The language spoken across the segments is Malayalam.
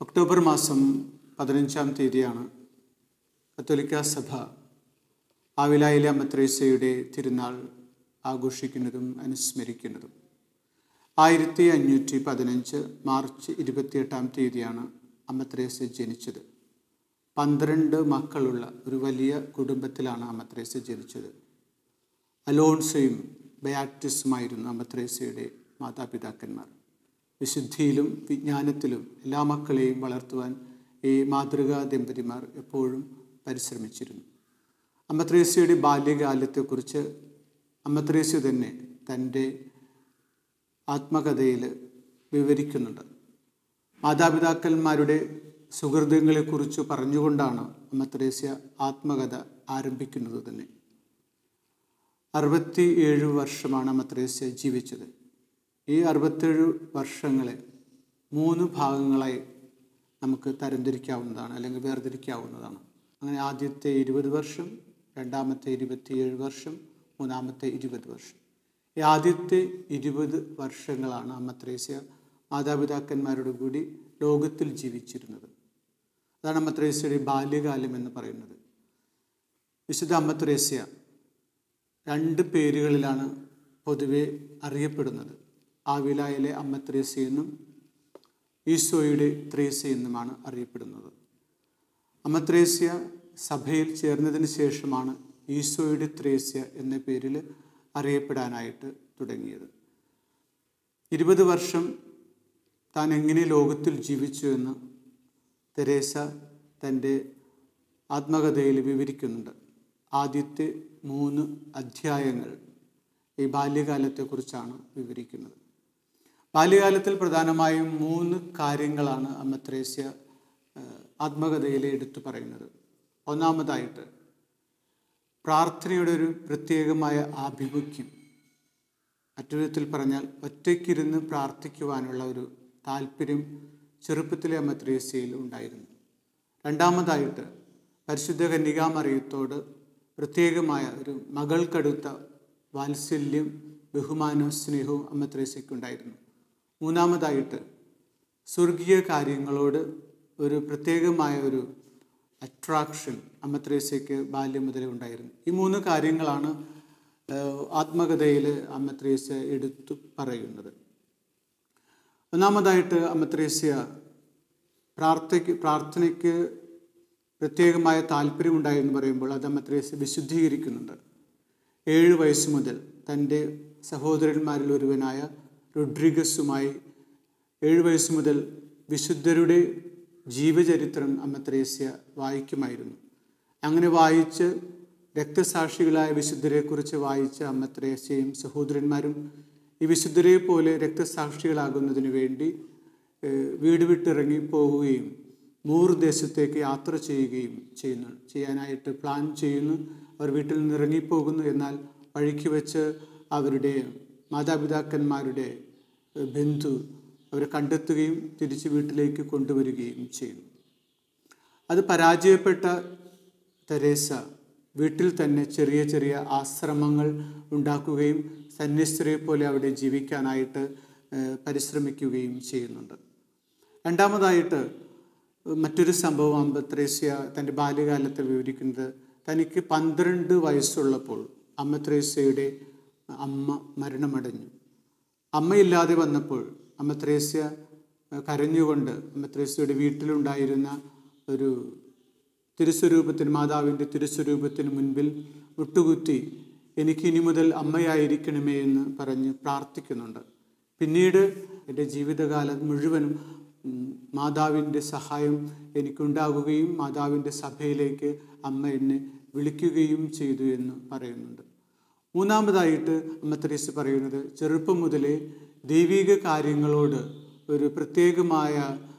ഒക്ടോബർ മാസം പതിനഞ്ചാം തീയതിയാണ് കത്തോലിക്ക സഭ ആവിലായിലെ അമ്മത്രേസയുടെ തിരുനാൾ ആഘോഷിക്കുന്നതും അനുസ്മരിക്കുന്നതും ആയിരത്തി അഞ്ഞൂറ്റി പതിനഞ്ച് മാർച്ച് ഇരുപത്തിയെട്ടാം തീയതിയാണ് അമ്മത്രേസ ജനിച്ചത് പന്ത്രണ്ട് മക്കളുള്ള ഒരു വലിയ കുടുംബത്തിലാണ് അമ്മത്രേസ ജനിച്ചത് അലോൺസയും ബയാറ്റിസുമായിരുന്നു അമ്മത്രേസയുടെ മാതാപിതാക്കന്മാർ വിശുദ്ധിയിലും വിജ്ഞാനത്തിലും എല്ലാ മക്കളെയും വളർത്തുവാൻ ഈ മാതൃകാ ദമ്പതിമാർ എപ്പോഴും പരിശ്രമിച്ചിരുന്നു അമ്മത്രേസ്യയുടെ ബാല്യകാലത്തെക്കുറിച്ച് അമ്മത്രേസ്യ തന്നെ തൻ്റെ ആത്മകഥയിൽ വിവരിക്കുന്നുണ്ട് മാതാപിതാക്കന്മാരുടെ സുഹൃത്തുക്കളെക്കുറിച്ച് പറഞ്ഞുകൊണ്ടാണ് അമ്മത്രേസ്യ ആത്മകഥ ആരംഭിക്കുന്നത് തന്നെ അറുപത്തി ഏഴ് വർഷമാണ് അമ്മത്രേസ്യ ജീവിച്ചത് ഈ അറുപത്തേഴ് വർഷങ്ങളെ മൂന്ന് ഭാഗങ്ങളായി നമുക്ക് തരംതിരിക്കാവുന്നതാണ് അല്ലെങ്കിൽ വേർതിരിക്കാവുന്നതാണ് അങ്ങനെ ആദ്യത്തെ ഇരുപത് വർഷം രണ്ടാമത്തെ ഇരുപത്തിയേഴ് വർഷം മൂന്നാമത്തെ ഇരുപത് വർഷം ഈ ആദ്യത്തെ ഇരുപത് വർഷങ്ങളാണ് അമ്മത്രേസ്യ മാതാപിതാക്കന്മാരോട് കൂടി ലോകത്തിൽ ജീവിച്ചിരുന്നത് അതാണ് അമ്മത്രേസ്യയുടെ ബാല്യകാലം എന്ന് പറയുന്നത് വിശുദ്ധ അമ്മത്രേസ്യ രണ്ട് പേരുകളിലാണ് പൊതുവെ അറിയപ്പെടുന്നത് ആവിലായിലെ അമ്മ ത്രേസ്യ എന്നും ഈശോയുടെ ത്രേസ്യ എന്നുമാണ് അറിയപ്പെടുന്നത് അമ്മ ത്രേസ്യ സഭയിൽ ചേർന്നതിന് ശേഷമാണ് ഈശോയുടെ ത്രേസ്യ എന്ന പേരിൽ അറിയപ്പെടാനായിട്ട് തുടങ്ങിയത് ഇരുപത് വർഷം താൻ എങ്ങനെ ലോകത്തിൽ ജീവിച്ചു എന്ന് തെരേസ തൻ്റെ ആത്മകഥയിൽ വിവരിക്കുന്നുണ്ട് ആദ്യത്തെ മൂന്ന് അധ്യായങ്ങൾ ഈ ബാല്യകാലത്തെക്കുറിച്ചാണ് വിവരിക്കുന്നത് ബാല്യകാലത്തിൽ പ്രധാനമായും മൂന്ന് കാര്യങ്ങളാണ് അമ്മ ത്രേസ്യ ആത്മകഥയിൽ എടുത്തു പറയുന്നത് ഒന്നാമതായിട്ട് പ്രാർത്ഥനയുടെ ഒരു പ്രത്യേകമായ ആഭിമുഖ്യം മറ്റൊരു വിധത്തിൽ പറഞ്ഞാൽ ഒറ്റയ്ക്കിരുന്ന് പ്രാർത്ഥിക്കുവാനുള്ള ഒരു താല്പര്യം ചെറുപ്പത്തിലെ അമ്മ ത്രേസ്യയിൽ ഉണ്ടായിരുന്നു രണ്ടാമതായിട്ട് പരിശുദ്ധ കന്യകാമറിയത്തോട് പ്രത്യേകമായ ഒരു മകൾക്കടുത്ത വാത്സല്യം ബഹുമാനവും സ്നേഹവും അമ്മ ത്രേസ്യയ്ക്കുണ്ടായിരുന്നു മൂന്നാമതായിട്ട് സ്വർഗീയ കാര്യങ്ങളോട് ഒരു പ്രത്യേകമായ ഒരു അട്രാക്ഷൻ അമ്മ ത്രേസ്യയ്ക്ക് ബാല്യം മുതലേ ഉണ്ടായിരുന്നു ഈ മൂന്ന് കാര്യങ്ങളാണ് ആത്മകഥയിൽ അമ്മ ത്രേസ്യ എടുത്തു പറയുന്നത് ഒന്നാമതായിട്ട് അമ്മ ത്രേസ്യ പ്രാർത്ഥയ്ക്ക് പ്രാർത്ഥനയ്ക്ക് പ്രത്യേകമായ താല്പര്യമുണ്ടായി എന്ന് പറയുമ്പോൾ അത് അമ്മ ത്രേസ്യ വിശുദ്ധീകരിക്കുന്നുണ്ട് ഏഴ് വയസ്സ് മുതൽ തൻ്റെ സഹോദരന്മാരിൽ ഒരുവനായ റൊഡ്രിഗസുമായി ഏഴ് വയസ്സ് മുതൽ വിശുദ്ധരുടെ ജീവചരിത്രം അമ്മ ത്രേസ്യ വായിക്കുമായിരുന്നു അങ്ങനെ വായിച്ച് രക്തസാക്ഷികളായ വിശുദ്ധരെക്കുറിച്ച് വായിച്ച അമ്മ ത്രേസ്യയും സഹോദരന്മാരും ഈ വിശുദ്ധരെ പോലെ രക്തസാക്ഷികളാകുന്നതിന് വേണ്ടി വീട് വിട്ടിറങ്ങി പോവുകയും മൂർ ദേശത്തേക്ക് യാത്ര ചെയ്യുകയും ചെയ്യുന്നു ചെയ്യാനായിട്ട് പ്ലാൻ ചെയ്യുന്നു അവർ വീട്ടിൽ നിന്ന് ഇറങ്ങിപ്പോകുന്നു എന്നാൽ വഴിക്ക് വെച്ച് അവരുടെ മാതാപിതാക്കന്മാരുടെ ബന്ധു അവരെ കണ്ടെത്തുകയും തിരിച്ച് വീട്ടിലേക്ക് കൊണ്ടുവരികയും ചെയ്യുന്നു അത് പരാജയപ്പെട്ട തെരേസ വീട്ടിൽ തന്നെ ചെറിയ ചെറിയ ആശ്രമങ്ങൾ ഉണ്ടാക്കുകയും സന്യസ്തരെ പോലെ അവിടെ ജീവിക്കാനായിട്ട് പരിശ്രമിക്കുകയും ചെയ്യുന്നുണ്ട് രണ്ടാമതായിട്ട് മറ്റൊരു സംഭവം അമ്പത്രേസ്യ തൻ്റെ ബാല്യകാലത്തെ വിവരിക്കുന്നത് തനിക്ക് പന്ത്രണ്ട് വയസ്സുള്ളപ്പോൾ അമ്മ ത്രേസ്യയുടെ അമ്മ മരണമടഞ്ഞു അമ്മയില്ലാതെ വന്നപ്പോൾ അമ്മ ത്രേസ്യ കരഞ്ഞുകൊണ്ട് അമ്മ ത്രേസ്യയുടെ വീട്ടിലുണ്ടായിരുന്ന ഒരു തിരുസ്വരൂപത്തിന് മാതാവിൻ്റെ തിരുസ്വരൂപത്തിന് മുൻപിൽ മുട്ടുകുത്തി എനിക്ക് ഇനി മുതൽ അമ്മയായിരിക്കണമേ എന്ന് പറഞ്ഞ് പ്രാർത്ഥിക്കുന്നുണ്ട് പിന്നീട് എൻ്റെ ജീവിതകാലം മുഴുവനും മാതാവിൻ്റെ സഹായം എനിക്കുണ്ടാകുകയും മാതാവിൻ്റെ സഭയിലേക്ക് അമ്മ എന്നെ വിളിക്കുകയും ചെയ്തു എന്ന് പറയുന്നുണ്ട് മൂന്നാമതായിട്ട് അമ്മ തെരേസ് പറയുന്നത് ചെറുപ്പം മുതലേ ദൈവിക കാര്യങ്ങളോട് ഒരു പ്രത്യേകമായ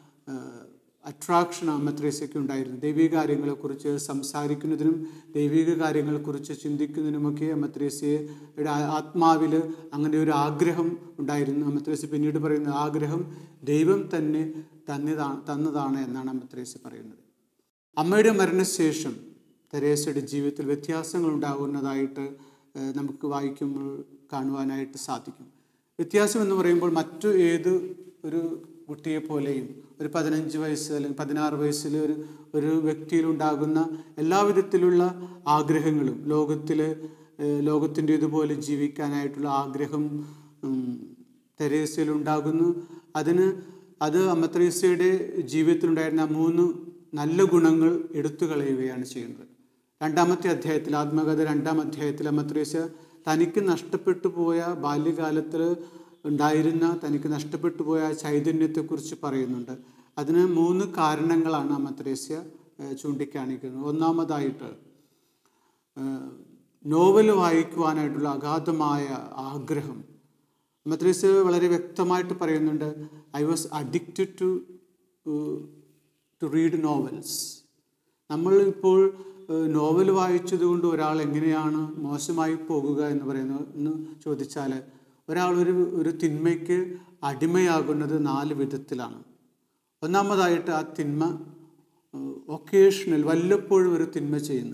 അട്രാക്ഷൻ അമ്മ തെരേസയ്ക്ക് ഉണ്ടായിരുന്നു ദൈവിക കാര്യങ്ങളെക്കുറിച്ച് സംസാരിക്കുന്നതിനും ദൈവിക കാര്യങ്ങളെക്കുറിച്ച് ചിന്തിക്കുന്നതിനുമൊക്കെ അമ്മ തെരേസയുടെ ആത്മാവിൽ അങ്ങനെ ഒരു ആഗ്രഹം ഉണ്ടായിരുന്നു അമ്മ തെരേസ പിന്നീട് പറയുന്ന ആഗ്രഹം ദൈവം തന്നെ തന്നതാണ് തന്നതാണ് എന്നാണ് അമ്മ തെരേസ പറയുന്നത് അമ്മയുടെ മരണശേഷം തെരേസയുടെ ജീവിതത്തിൽ വ്യത്യാസങ്ങൾ ഉണ്ടാകുന്നതായിട്ട് നമുക്ക് വായിക്കുമ്പോൾ കാണുവാനായിട്ട് സാധിക്കും വ്യത്യാസം എന്ന് പറയുമ്പോൾ മറ്റു ഏത് ഒരു കുട്ടിയെ പോലെയും ഒരു പതിനഞ്ച് വയസ്സ് അല്ലെങ്കിൽ പതിനാറ് വയസ്സിൽ ഒരു ഒരു വ്യക്തിയിലുണ്ടാകുന്ന എല്ലാവിധത്തിലുള്ള ആഗ്രഹങ്ങളും ലോകത്തിൽ ലോകത്തിൻ്റെ ഇതുപോലെ ജീവിക്കാനായിട്ടുള്ള ആഗ്രഹം ഉം, തെരേസയിൽ ഉണ്ടാകുന്നു അതിന് അത് അമ്മ തെരേസയുടെ ജീവിതത്തിലുണ്ടായിരുന്ന ആ മൂന്ന് നല്ല ഗുണങ്ങൾ എടുത്തു കളയുകയാണ് ചെയ്യുന്നത് രണ്ടാമത്തെ അധ്യായത്തിൽ ആത്മകഥ രണ്ടാം അധ്യായത്തിൽ അമ്മ തെരേസ തനിക്ക് നഷ്ടപ്പെട്ടു പോയ ബാല്യകാലത്തിൽ ഉണ്ടായിരുന്ന തനിക്ക് നഷ്ടപ്പെട്ടു പോയ ആ ചൈതന്യത്തെക്കുറിച്ച് പറയുന്നുണ്ട് അതിന് മൂന്ന് കാരണങ്ങളാണ് അമ്മ തെരേസ്യ ഏഹ്, ചൂണ്ടിക്കാണിക്കുന്നത് ഒന്നാമതായിട്ട് ഏഹ്, നോവൽ വായിക്കുവാനായിട്ടുള്ള അഗാധമായ ആഗ്രഹം മദ്രസ് വളരെ വ്യക്തമായിട്ട് പറയുന്നുണ്ട് I was addicted to to read novels നമ്മൾ ഇപ്പോൾ നോവൽ വായിച്ചതുകൊണ്ട് ഒരാൾ എങ്ങനെയാണ് മോശമായി പോകുക എന്ന് പറയുന്നത് എന്ന് ചോദിച്ചാൽ ഒരാൾ ഒരു ഒരു തിന്മയ്ക്ക് അടിമയാകുന്നത് നാല് വിധത്തിലാണ് ഒന്നാമതായിട്ട് ആ തിന്മ ഒക്കേഷണൽ വല്ലപ്പോഴും ഒരു തിന്മ ചെയ്യുന്ന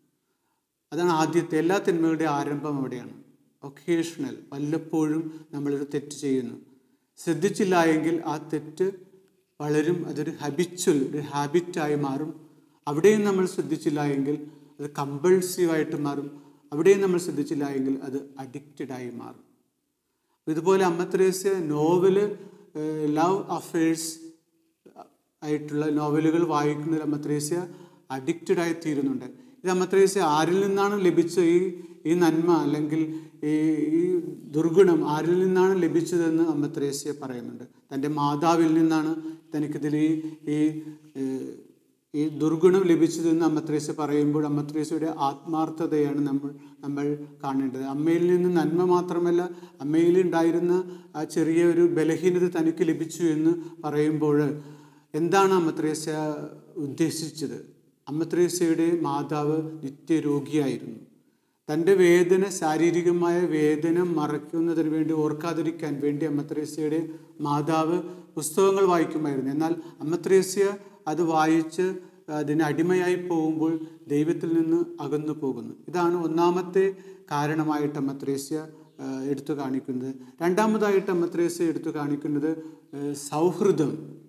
അതാണ് ആദ്യത്തെ എല്ലാ തിന്മകളുടെ ആരംഭം അവിടെയാണ് ഒക്കേഷണൽ വല്ലപ്പോഴും നമ്മളൊരു തെറ്റ് ചെയ്യുന്നു ശ്രദ്ധിച്ചില്ല എങ്കിൽ ആ തെറ്റ് വളരും അതൊരു ഹബിച്വൽ ഒരു ഹാബിറ്റായി മാറും അവിടെയും നമ്മൾ ശ്രദ്ധിച്ചില്ല എങ്കിൽ അത് കമ്പൾസീവായിട്ട് മാറും അവിടെയും നമ്മൾ ശ്രദ്ധിച്ചില്ല എങ്കിൽ അത് അഡിക്റ്റഡായി മാറും ഇതുപോലെ അമ്മ തെരേസ്യ നോവല് ലവ് അഫേഴ്സ് ആയിട്ടുള്ള നോവലുകൾ വായിക്കുന്നതിൽ അമ്മ തെരേസ്യ അഡിക്റ്റഡ് ആയി തീരുന്നുണ്ട് ഇത് അമ്മ തെരേസ്യ ആരിൽ നിന്നാണ് ലഭിച്ച ഈ ഈ നന്മ അല്ലെങ്കിൽ ഈ ഈ ദുർഗുണം ആരിൽ നിന്നാണ് ലഭിച്ചതെന്ന് അമ്മ തെരേസ്യ പറയുന്നുണ്ട് തൻ്റെ മാതാവിൽ നിന്നാണ് തനിക്കിതിൽ ഈ ഈ ഏഹ്, ഈ ദുർഗുണം ലഭിച്ചതെന്ന് അമ്മ തെരേസ്യ പറയുമ്പോൾ അമ്മ തെരേസ്യയുടെ ആത്മാർത്ഥതയാണ് നമ്മൾ നമ്മൾ കാണേണ്ടത് അമ്മയിൽ നിന്ന് നന്മ മാത്രമല്ല അമ്മയിൽ ഉണ്ടായിരുന്ന ആ ചെറിയ ഒരു ബലഹീനത തനിക്ക് ലഭിച്ചു എന്ന് പറയുമ്പോൾ എന്താണ് അമ്മ തെരേസ്യ ഉദ്ദേശിച്ചത് അമ്മ തെരേസ്യയുടെ മാതാവ് നിത്യരോഗിയായിരുന്നു തൻ്റെ വേദന ശാരീരികമായ വേദന മറയ്ക്കുന്നതിന് വേണ്ടി ഓർക്കാതിരിക്കാൻ വേണ്ടി അമ്മ തെരേസ്യയുടെ മാതാവ് പുസ്തകങ്ങൾ വായിക്കുമായിരുന്നു എന്നാൽ അമ്മ തെരേസ്യ അത് വായിച്ച് അതിന് അടിമയായി പോകുമ്പോൾ ദൈവത്തിൽ നിന്ന് അകന്നു പോകുന്നു ഇതാണ് ഒന്നാമത്തെ കാരണമായിട്ട് അമ്മ തെരേസ്യ ആ, എടുത്തു കാണിക്കുന്നത് രണ്ടാമതായിട്ട് അമ്മ തെരേസ്യ എടുത്തു കാണിക്കുന്നത് ആ, സൗഹൃദം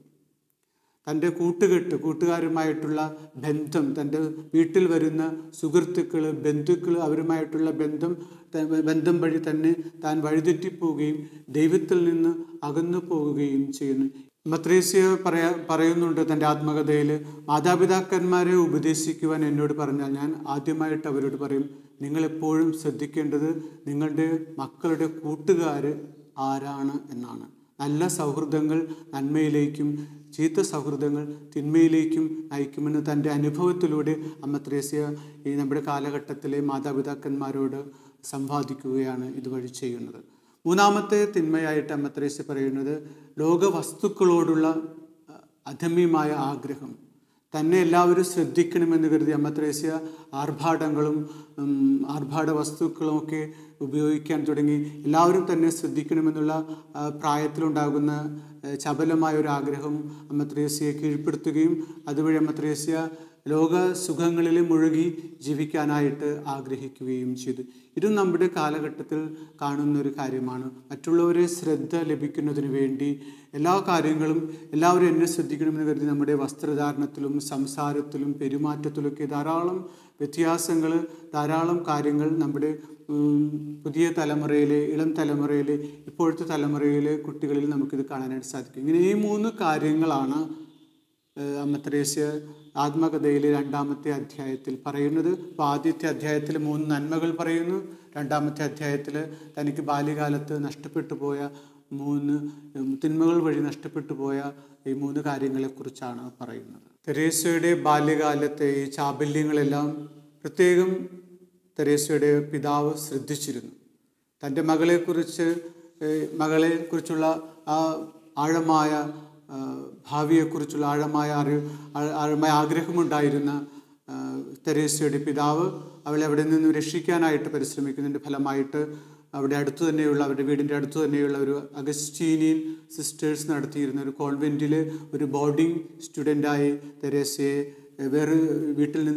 തൻ്റെ കൂട്ടുകെട്ട് കൂട്ടുകാരുമായിട്ടുള്ള ബന്ധം തൻ്റെ വീട്ടിൽ വരുന്ന സുഹൃത്തുക്കൾ ബന്ധുക്കൾ അവരുമായിട്ടുള്ള ബന്ധം ത- ബന്ധം വഴി തന്നെ താൻ വഴിതെറ്റിപ്പോവുകയും ദൈവത്തിൽ നിന്ന് അകന്നു പോവുകയും ചെയ്യുന്നു മത്രേസ്യ പറയാ പറയുന്നുണ്ട് തൻ്റെ ആത്മകഥയിൽ മാതാപിതാക്കന്മാരെ ഉപദേശിക്കുവാൻ എന്നോട് പറഞ്ഞാൽ ഞാൻ ആദ്യമായിട്ട് അവരോട് പറയും നിങ്ങളെപ്പോഴും ശ്രദ്ധിക്കേണ്ടത് നിങ്ങളുടെ മക്കളുടെ കൂട്ടുകാർ ആരാണ് എന്നാണ് നല്ല സൗഹൃദങ്ങൾ നന്മയിലേക്കും ചീത്ത സൗഹൃദങ്ങൾ തിന്മയിലേക്കും നയിക്കുമെന്ന് തൻ്റെ അനുഭവത്തിലൂടെ അമ്മ ത്രേസ്യ ഈ നമ്മുടെ കാലഘട്ടത്തിലെ മാതാപിതാക്കന്മാരോട് സംവാദിക്കുകയാണ് ഇതുവഴി ചെയ്യുന്നത് മൂന്നാമത്തെ തിന്മയായിട്ട് അമ്മ ത്രേസ്യ പറയുന്നത് ലോക വസ്തുക്കളോടുള്ള അഹ്, അധമ്യമായ ആഗ്രഹം തന്നെ എല്ലാവരും ശ്രദ്ധിക്കണമെന്ന് കരുതി അമ്മ ത്രേസ്യ ആർഭാടങ്ങളും ഉം, ആർഭാട വസ്തുക്കളും ഒക്കെ ഉപയോഗിക്കാൻ തുടങ്ങി എല്ലാവരും തന്നെ ശ്രദ്ധിക്കണമെന്നുള്ള ആ, പ്രായത്തിലുണ്ടാകുന്ന ആ, ചപലമായ ഒരു ആഗ്രഹം അമ്മ ത്രേസ്യയെ കീഴ്പ്പെടുത്തുകയും അതുവഴി അമ്മ ത്രേസ്യ ലോക സുഖങ്ങളിൽ മുഴുകി ജീവിക്കാനായിട്ട് ആഗ്രഹിക്കുകയും ചെയ്തു ഇതും നമ്മുടെ കാലഘട്ടത്തിൽ കാണുന്ന ഒരു കാര്യമാണ് മറ്റുള്ളവരെ ശ്രദ്ധ ലഭിക്കുന്നതിന് വേണ്ടി എല്ലാ കാര്യങ്ങളും എല്ലാവരും എന്നെ ശ്രദ്ധിക്കണമെന്ന് കരുതി നമ്മുടെ വസ്ത്രധാരണത്തിലും സംസാരത്തിലും പെരുമാറ്റത്തിലൊക്കെ ധാരാളം വ്യത്യാസങ്ങൾ ധാരാളം കാര്യങ്ങൾ നമ്മുടെ ഉം, പുതിയ തലമുറയിലെ ഇളം തലമുറയിലെ ഇപ്പോഴത്തെ തലമുറയിലെ കുട്ടികളിൽ നമുക്കിത് കാണാനായിട്ട് സാധിക്കും ഇങ്ങനെ ഈ മൂന്ന് കാര്യങ്ങളാണ് ഏഹ് അമ്മ തെരേസ്യ ആത്മകഥയിലെ രണ്ടാമത്തെ അധ്യായത്തിൽ പറയുന്നത് അപ്പോൾ ആദ്യത്തെ അധ്യായത്തിൽ മൂന്ന് നന്മകൾ പറയുന്നു രണ്ടാമത്തെ അധ്യായത്തിൽ തനിക്ക് ബാല്യകാലത്ത് നഷ്ടപ്പെട്ടു പോയ മൂന്ന് ഉം, തിന്മകൾ വഴി നഷ്ടപ്പെട്ടു പോയ ഈ മൂന്ന് കാര്യങ്ങളെക്കുറിച്ചാണ് പറയുന്നത് തെരേസ്യയുടെ ബാല്യകാലത്തെ ഈ ചാബല്യങ്ങളെല്ലാം പ്രത്യേകം തെരേസ്യയുടെ പിതാവ് ശ്രദ്ധിച്ചിരുന്നു തൻ്റെ മകളെക്കുറിച്ച് ഏഹ്, മകളെക്കുറിച്ചുള്ള ആ ആഴമായ ആ, ഭാവിയെക്കുറിച്ചുള്ള ആഴമായ അറിവ് ആ- ആഴമായ ആഗ്രഹമുണ്ടായിരുന്ന ആ, തെരേസ്യയുടെ പിതാവ് അവളെ അവിടെ നിന്ന് രക്ഷിക്കാനായിട്ട് പരിശ്രമിക്കുന്നതിൻ്റെ ഫലമായിട്ട് അവിടെ അടുത്തു തന്നെയുള്ള അവരുടെ വീടിൻ്റെ അടുത്തു തന്നെയുള്ള ഒരു അഗസ്റ്റീനിയൻ സിസ്റ്റേഴ്സ് നടത്തിയിരുന്ന ഒരു കോൺവെൻറ്റിൽ ഒരു ബോർഡിംഗ് സ്റ്റുഡൻ്റായി തെരേസ്യയെ വേറെ വീട്ടിൽ നിന്നും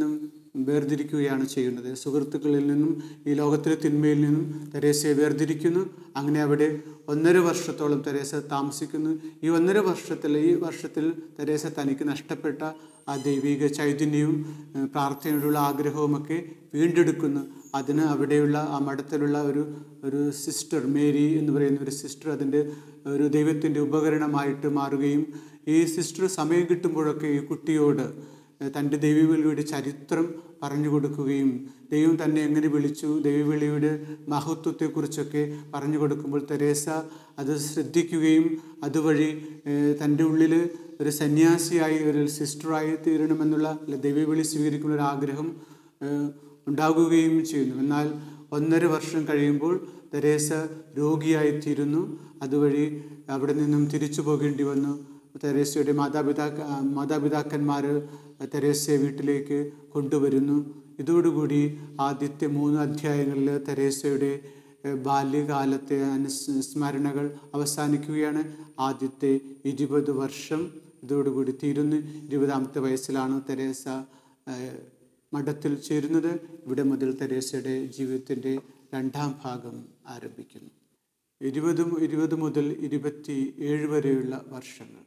വേർതിരിക്കുകയാണ് ചെയ്യുന്നത് സുഹൃത്തുക്കളിൽ നിന്നും ഈ ലോകത്തിലെ തിന്മയിൽ നിന്നും തെരേസയെ വേർതിരിക്കുന്നു അങ്ങനെ അവിടെ ഒന്നര വർഷത്തോളം തെരേസ താമസിക്കുന്നു ഈ ഒന്നര വർഷത്തിൽ ഈ വർഷത്തിൽ തെരേസ തനിക്ക് നഷ്ടപ്പെട്ട ആ ദൈവിക ചൈതന്യവും ഏഹ്, പ്രാർത്ഥനയോടുള്ള ആഗ്രഹവുമൊക്കെ വീണ്ടെടുക്കുന്നു അതിന് അവിടെയുള്ള ആ മഠത്തിലുള്ള ഒരു ഒരു സിസ്റ്റർ മേരി എന്ന് പറയുന്ന ഒരു സിസ്റ്റർ അതിൻ്റെ ഒരു ദൈവത്തിൻ്റെ ഉപകരണമായിട്ട് മാറുകയും ഈ സിസ്റ്റർ സമയം കിട്ടുമ്പോഴൊക്കെ ഈ കുട്ടിയോട് തൻ്റെ ദൈവവിളിയുടെ ചരിത്രം പറഞ്ഞു കൊടുക്കുകയും ദൈവം തന്നെ എങ്ങനെ വിളിച്ചു ദൈവവിളിയുടെ മഹത്വത്തെക്കുറിച്ചൊക്കെ പറഞ്ഞു കൊടുക്കുമ്പോൾ തെരേസ അത് ശ്രദ്ധിക്കുകയും അതുവഴി ഏഹ്, തൻ്റെ ഉള്ളിൽ ഒരു സന്യാസിയായി ഒരു സിസ്റ്ററായി തീരണമെന്നുള്ള അല്ല, ദൈവവിളി സ്വീകരിക്കുന്ന ഒരു ആഗ്രഹം ഏഹ്, ഉണ്ടാകുകയും ചെയ്യുന്നു എന്നാൽ ഒന്നര വർഷം കഴിയുമ്പോൾ തെരേസ രോഗിയായി തീരുന്നു അതുവഴി അവിടെ നിന്നും തിരിച്ചു പോകേണ്ടി വന്നു തെരേസയുടെ മാതാപിതാക്ക മാതാപിതാക്കന്മാർ തെരേസയെ വീട്ടിലേക്ക് കൊണ്ടുവരുന്നു ഇതോടുകൂടി ആദ്യത്തെ മൂന്ന് അധ്യായങ്ങളിൽ തെരേസയുടെ ഏഹ്, ബാല്യകാലത്തെ അനുസ്മരണകൾ അവസാനിക്കുകയാണ് ആദ്യത്തെ ഇരുപത് വർഷം ഇതോടുകൂടി തീരുന്നു ഇരുപതാമത്തെ വയസ്സിലാണ് തെരേസ ഏഹ്, മഠത്തിൽ ചേരുന്നത് ഇവിടെ മുതൽ തെരേസയുടെ ജീവിതത്തിൻ്റെ രണ്ടാം ഭാഗം ആരംഭിക്കുന്നു ഇരുപത് മു- ഇരുപത് മുതൽ ഇരുപത്തി ഏഴ് വരെയുള്ള വർഷങ്ങൾ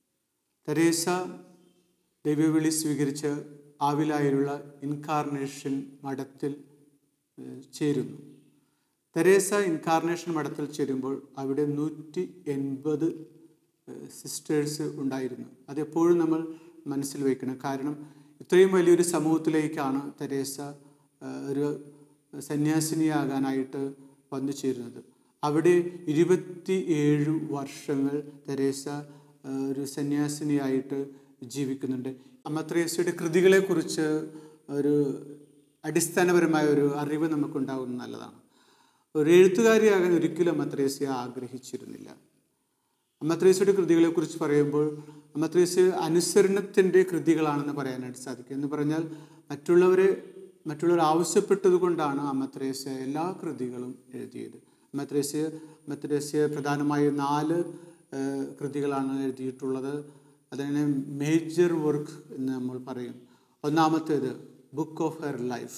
തെരേസ ദൈവവിളി സ്വീകരിച്ച് ആവിലായിലുള്ള ഇൻകാർണേഷൻ മഠത്തിൽ ഏഹ്, ചേരുന്നു തെരേസ ഇൻകാർണേഷൻ മഠത്തിൽ ചേരുമ്പോൾ അവിടെ നൂറ്റി എൺപത് സിസ്റ്റേഴ്സ് ഉണ്ടായിരുന്നു അതെപ്പോഴും നമ്മൾ മനസ്സിൽ വയ്ക്കണം കാരണം ഇത്രയും വലിയൊരു സമൂഹത്തിലേക്കാണ് തെരേസ ഏഹ്, ഒരു സന്യാസിനിയാകാനായിട്ട് വന്നു ചേരുന്നത് അവിടെ ഇരുപത്തി ഏഴ് വർഷങ്ങൾ തെരേസ ഏഹ്, ഒരു സന്യാസിനിയായിട്ട് ജീവിക്കുന്നുണ്ട് അമ്മ തെരേസയുടെ കൃതികളെക്കുറിച്ച് ഒരു അടിസ്ഥാനപരമായ ഒരു അറിവ് നമുക്കുണ്ടാകുന്നത് നല്ലതാണ് ഒരു എഴുത്തുകാരിയാകാൻ ഒരിക്കലും അമ്മ തെരേസ ആഗ്രഹിച്ചിരുന്നില്ല അമ്മ തെരേസയുടെ കൃതികളെക്കുറിച്ച് പറയുമ്പോൾ അമ്മ തെരേസ അനുസരണത്തിൻ്റെ കൃതികളാണെന്ന് പറയാനായിട്ട് സാധിക്കും എന്ന് പറഞ്ഞാൽ മറ്റുള്ളവരെ മറ്റുള്ളവർ ആവശ്യപ്പെട്ടത് കൊണ്ടാണ് അമ്മ തെരേസ എല്ലാ കൃതികളും എഴുതിയത് അമ്മ തെരേസ അമ്മ തെരേസ പ്രധാനമായും നാല് ഏഹ്, കൃതികളാണ് എഴുതിയിട്ടുള്ളത് അതിനെ മേജർ വർക്ക് എന്ന് നമ്മൾ പറയും ഒന്നാമത്തേത് ബുക്ക് ഓഫ് ഹെർ ലൈഫ്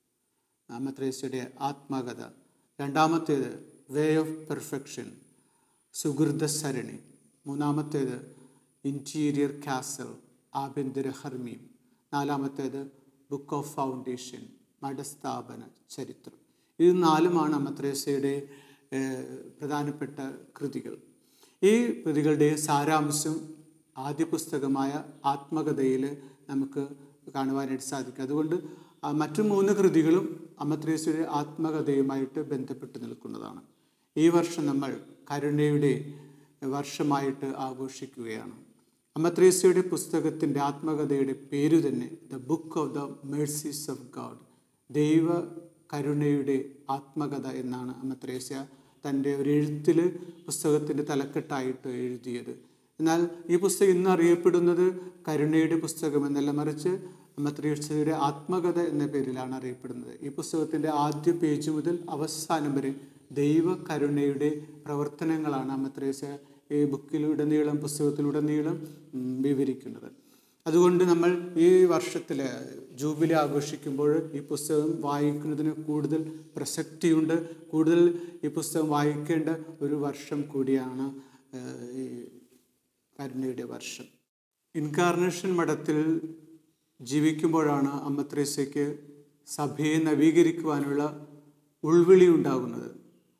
അമ്മ തെരേസയുടെ ആത്മകഥ രണ്ടാമത്തേത് വേ ഓഫ് പെർഫെക്ഷൻ സുഹൃത സരണി മൂന്നാമത്തേത് ഇൻറ്റീരിയർ കാസൽ ആഭ്യന്തര ഹർമ്മ്യം നാലാമത്തേത് ബുക്ക് ഓഫ് ഫൗണ്ടേഷൻ മഠസ്ഥാപന ചരിത്രം ഇത് നാലുമാണ് അമ്മത്രേസയുടെ പ്രധാനപ്പെട്ട കൃതികൾ ഈ കൃതികളുടെ സാരാംശം ആദ്യ പുസ്തകമായ ആത്മകഥയിൽ നമുക്ക് കാണുവാനായിട്ട് സാധിക്കും അതുകൊണ്ട് ആ മറ്റു മൂന്ന് കൃതികളും അമ്മത്രേസയുടെ ആത്മകഥയുമായിട്ട് ബന്ധപ്പെട്ട് നിൽക്കുന്നതാണ് ഈ വർഷം നമ്മൾ കരുണയുടെ വർഷമായിട്ട് ആഘോഷിക്കുകയാണ് അമ്മത്രേസയുടെ പുസ്തകത്തിൻ്റെ ആത്മകഥയുടെ പേര് തന്നെ the book of the mercies of God ദൈവ കരുണയുടെ ആത്മകഥ എന്നാണ് അമ്മത്രേസ്യ തൻ്റെ ഒരു എഴുത്തിൽ പുസ്തകത്തിൻ്റെ തലക്കെട്ടായിട്ട് എഴുതിയത് എന്നാൽ ഈ പുസ്തകം ഇന്ന് അറിയപ്പെടുന്നത് കരുണയുടെ പുസ്തകം എന്നല്ല മറിച്ച് അമ്മത്രേസ്യയുടെ ആത്മകഥ എന്ന പേരിലാണ് അറിയപ്പെടുന്നത് ഈ പുസ്തകത്തിൻ്റെ ആദ്യ പേജ് മുതൽ അവസാനം വരെ ദൈവ കരുണയുടെ പ്രവർത്തനങ്ങളാണ് അമ്മത്രേസ്യ ഈ ബുക്കിലുടനീളം പുസ്തകത്തിലുടനീളം ഉം, വിവരിക്കുന്നത് അതുകൊണ്ട് നമ്മൾ ഈ വർഷത്തിൽ ജൂബിലി ആഘോഷിക്കുമ്പോൾ ഈ പുസ്തകം വായിക്കുന്നതിന് കൂടുതൽ പ്രസക്തിയുണ്ട് കൂടുതൽ ഈ പുസ്തകം വായിക്കേണ്ട ഒരു വർഷം കൂടിയാണ് ഏഹ്, ഈ കരുണയുടെ വർഷം ഇൻകാർണേഷൻ മഠത്തിൽ ജീവിക്കുമ്പോഴാണ് അമ്മ ത്രേസ്യയ്ക്ക് സഭയെ നവീകരിക്കുവാനുള്ള ഉൾവിളി ഉണ്ടാകുന്നത്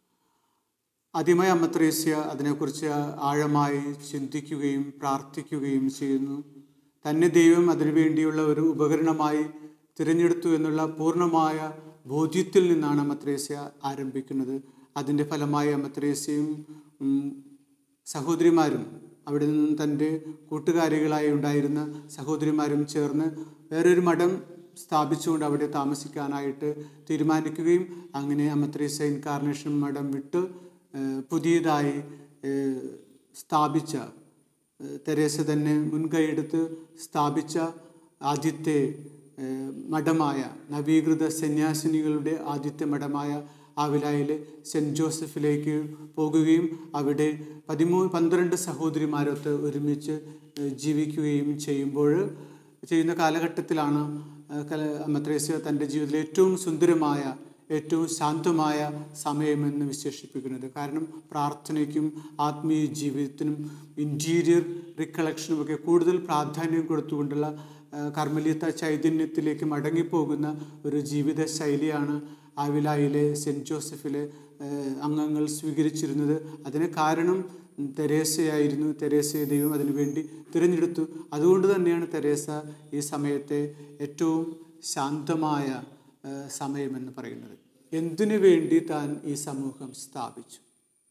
ആദ്യമായി അമ്മ ത്രേസ്യ അതിനെക്കുറിച്ച് ആഴമായി ചിന്തിക്കുകയും പ്രാർത്ഥിക്കുകയും ചെയ്യുന്നു തന്നെ ദൈവം അതിനുവേണ്ടിയുള്ള ഒരു ഉപകരണമായി തിരഞ്ഞെടുത്തു എന്നുള്ള പൂർണ്ണമായ ബോധ്യത്തിൽ നിന്നാണ് അമ്മ ത്രേസ്യ ആരംഭിക്കുന്നത് അതിൻ്റെ ഫലമായി അമ്മ ത്രേസ്യയും ഉം, സഹോദരിമാരും അവിടെ നിന്നും തൻ്റെ കൂട്ടുകാരികളായി ഉണ്ടായിരുന്ന സഹോദരിമാരും ചേർന്ന് വേറൊരു മഠം സ്ഥാപിച്ചുകൊണ്ട് അവിടെ താമസിക്കാനായിട്ട് തീരുമാനിക്കുകയും അങ്ങനെ അമ്മത്രേസ ഇൻകാർണേഷൻ മഠം വിട്ട് ഏഹ്, പുതിയതായി ഏഹ്, സ്ഥാപിച്ച ഏഹ്, തെരേസ തന്നെ മുൻകൈയെടുത്ത് സ്ഥാപിച്ച ആദ്യത്തെ ഏഹ്, മഠമായ നവീകൃത സന്യാസിനികളുടെ ആദ്യത്തെ മഠമായ ആവിലായിലെ സെൻറ്റ് ജോസഫിലേക്ക് പോകുകയും അവിടെ പതിമൂ പന്ത്രണ്ട് സഹോദരിമാരൊത്ത് ഒരുമിച്ച് ഏഹ്, ജീവിക്കുകയും ചെയ്യുമ്പോൾ ചെയ്യുന്ന കാലഘട്ടത്തിലാണ് ആ, കല- അമ്മത്രേസ്യ തൻ്റെ ജീവിതത്തിലെ ഏറ്റവും സുന്ദരമായ ഏറ്റവും ശാന്തമായ സമയമെന്ന് വിശേഷിപ്പിക്കുന്നത് കാരണം പ്രാർത്ഥനയ്ക്കും ആത്മീയ ജീവിതത്തിനും ഇൻറ്റീരിയർ റിക്കളക്ഷനും ഒക്കെ കൂടുതൽ പ്രാധാന്യം കൊടുത്തുകൊണ്ടുള്ള ആ, കർമ്മലീത്ത ചൈതന്യത്തിലേക്ക് മടങ്ങിപ്പോകുന്ന ഒരു ജീവിത ശൈലിയാണ് ആവിലായിലെ സെൻറ്റ് ജോസഫിലെ ആ, അംഗങ്ങൾ സ്വീകരിച്ചിരുന്നത് അതിന് കാരണം തെരേസയായിരുന്നു തെരേസയെ ദൈവം അതിനുവേണ്ടി തിരഞ്ഞെടുത്തു അതുകൊണ്ട് തന്നെയാണ് തെരേസ ഈ സമയത്തെ ഏറ്റവും ശാന്തമായ ആ, സമയമെന്ന് പറയുന്നത് എന്തിനു വേണ്ടി താൻ ഈ സമൂഹം സ്ഥാപിച്ചു